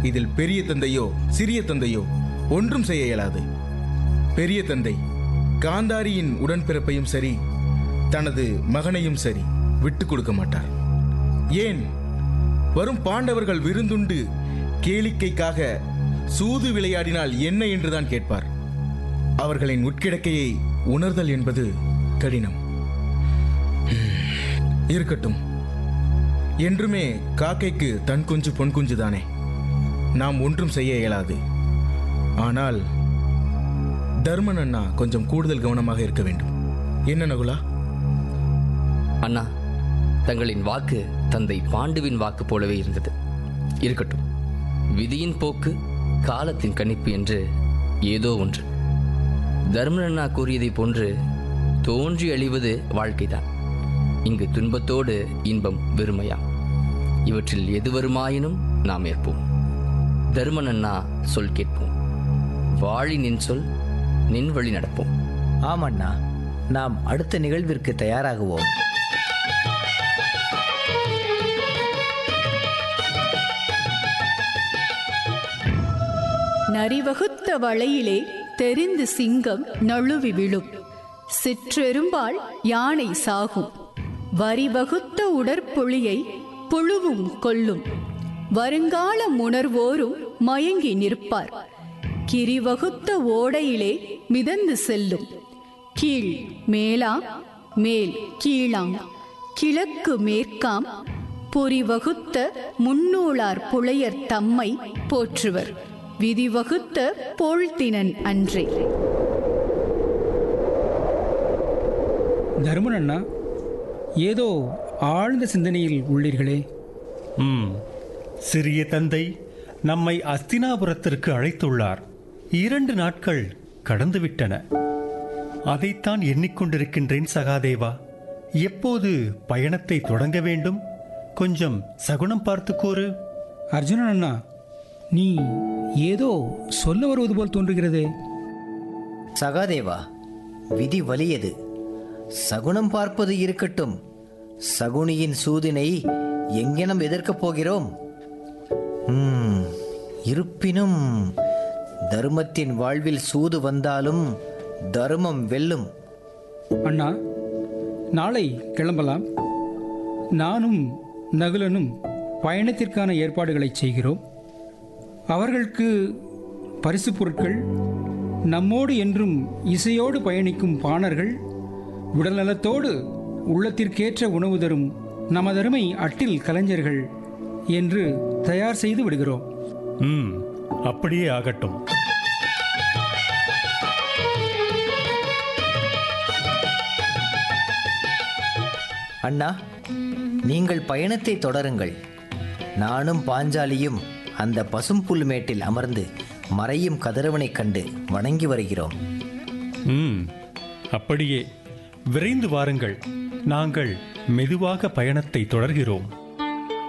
இதில் பெரிய தந்தையோ சிறிய தந்தையோ ஒன்றும் செய்ய இயலாது பெரிய தந்தை காந்தாரியின் உடன்பிறப்பையும் சரி தனது மகனையும் சரி விட்டு கொடுக்க மாட்டார் ஏன் வரும் பாண்டவர்கள் விருந்துண்டு கேளிக்கைக்காக சூது விளையாடினால் என்ன என்றுதான் கேட்பார் அவர்களின் உட்கிடக்கையை உணர்தல் என்பது கடினம் ஹம், இருக்கட்டும் என்றுமே காக்கைக்கு தன் குஞ்சு பொன் குஞ்சு தானே நாம் ஒன்றும் செய்ய இயலாது ஆனால் தர்மன் அண்ணா கொஞ்சம் கூடுதல் கவனமாக இருக்க வேண்டும் என்ன நகுலா அண்ணா தங்களின் வாக்கு தந்தை பாண்டுவின் வாக்கு போலவே இருந்தது இருக்கட்டும் விதியின் போக்கு காலத்தின் கணிப்பு என்று ஏதோ ஒன்று தர்மன் அண்ணா கூறியதைப் போன்று தோன்றி அழிவது வாழ்க்கைதான் இங்கு துன்பத்தோடு இன்பம் வெறுமையாம் இவற்றில் எது வருமாயினும் நாம் ஏற்போம் தர்மன் அண்ணா சொல் கேட்போம் வாழி நின் சொல் நின் வழி நடப்போம் ஆமண்ணா நாம் அடுத்த நிகழ்விற்கு தயாராகுவோம் நரிவகுத்த வளையிலே தெரிந்து சிங்கம் நழுவி விழும் சிற்றெரும்பால் யானை சாகும் வரிவகுத்த உடற்பொழியை புழுவும் கொல்லும் வருங்காலம் உணர்வோரும் மயங்கி நிற்பார் கிரிவகுத்த ஓடையிலே மிதந்து செல்லும் கீழ் மேலா மேல் கீழாம் கிழக்கு மேற்காம் பொறிவகுத்த முன்னூளார் புலையர் தம்மை போற்றுவர் விதிவகுத்த போழ்த்தினன் அன்றே தருமன் அண்ணா ஏதோ ஆழ்ந்த சிந்தனையில் உள்ளீர்களே ம் சிறிய தந்தை நம்மை அஸ்தினாபுரத்திற்கு அழைத்துள்ளார் இரண்டு நாட்கள் கடந்துவிட்டன அதைத்தான் எண்ணிக்கொண்டிருக்கின்றேன் சகாதேவா எப்போது பயணத்தை தொடங்க வேண்டும் கொஞ்சம் சகுனம் பார்த்து கூறு அர்ஜுனன் அண்ணா நீ ஏதோ சொல்ல வருவது போல் தோன்றுகிறதே சகாதேவா விதி வலியது சகுனம் பார்ப்பது இருக்கட்டும் சகுனியின் சூதினை எங்கெனம் எதிர்க்கப் போகிறோம் ம், இருப்பினும் தர்மத்தின் வாழ்வில் சூது வந்தாலும் தர்மம் வெல்லும் அண்ணா நாளை கிளம்பலாம் நானும் நகுலனும் பயணத்திற்கான ஏற்பாடுகளை செய்கிறோம் அவர்களுக்கு பரிசு பொருட்கள் நம்மோடு என்றும் இசையோடு பயணிக்கும் பாணர்கள் உடல்நலத்தோடு உள்ளத்திற்கேற்ற உணவு தரும் நமதருமை அட்டில் கலைஞர்கள் என்று தயார் செய்து விடுகிறோம் ம் அப்படியே ஆகட்டும் அண்ணா நீங்கள் பயணத்தை தொடருங்கள் நானும் பாஞ்சாலியும் அந்த பசும்புல் மேட்டில் அமர்ந்து மறையும் கதிரவனைக் கண்டு வணங்கி வருகிறோம் ம் அப்படியே விரைந்து வாருங்கள் நாங்கள் மெதுவாக பயணத்தை தொடர்கிறோம்